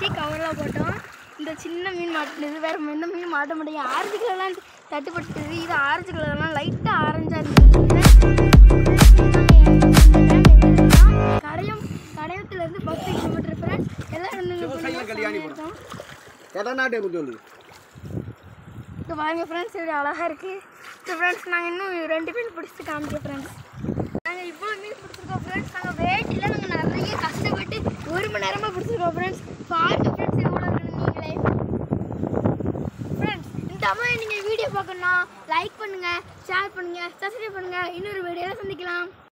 பண்ணி கவரில் போட்டோம் இந்த சின்ன மீன் மாட்டினது வேற எந்த மீன் மாட்ட முடியும் ஆரஞ்சு கலர்லாம் தட்டுப்பட்டுது இது ஆரஞ்சு கலர்லாம் லைட்டாக ஆரஞ்சாக இருந்தது கரையம் கரையத்துலேருந்து பத்து கிலோமீட்டர் ஃப்ரெண்ட்ஸ் எல்லாம் கல்யாணி இருக்கும் கடநாட்டை பற்றி சொல்லுது இது பாருங்க ஃப்ரெண்ட்ஸ் இது அழகாக இருக்குது இது ஃப்ரெண்ட்ஸ் நாங்கள் இன்னும் ரெண்டு மீன் பிடிச்சி காமிக்க ஃப்ரெண்ட்ஸ் நாங்கள் இவ்வளோ மீன் பிடிச்சிருக்கோம் ஃப்ரெண்ட்ஸ் நாங்கள் வேட்டியில் நாங்கள் நிறைய கஷ்டப்பட்டு ஒரு மணி நேரமாக பிடிச்சிருக்கோம் ஃப்ரெண்ட்ஸ் பாருங்க ஃப்ரெண்ட்ஸ் எவ்வளோ இருக்குன்னு நீங்களே ஃப்ரெண்ட்ஸ் இந்த மாதிரி நீங்கள் வீடியோ பார்க்கணுன்னா லைக் பண்ணுங்கள் ஷேர் பண்ணுங்கள் சப்ஸ்கிரைப் பண்ணுங்கள் இன்னொரு வீடியோவில் சந்திக்கலாம்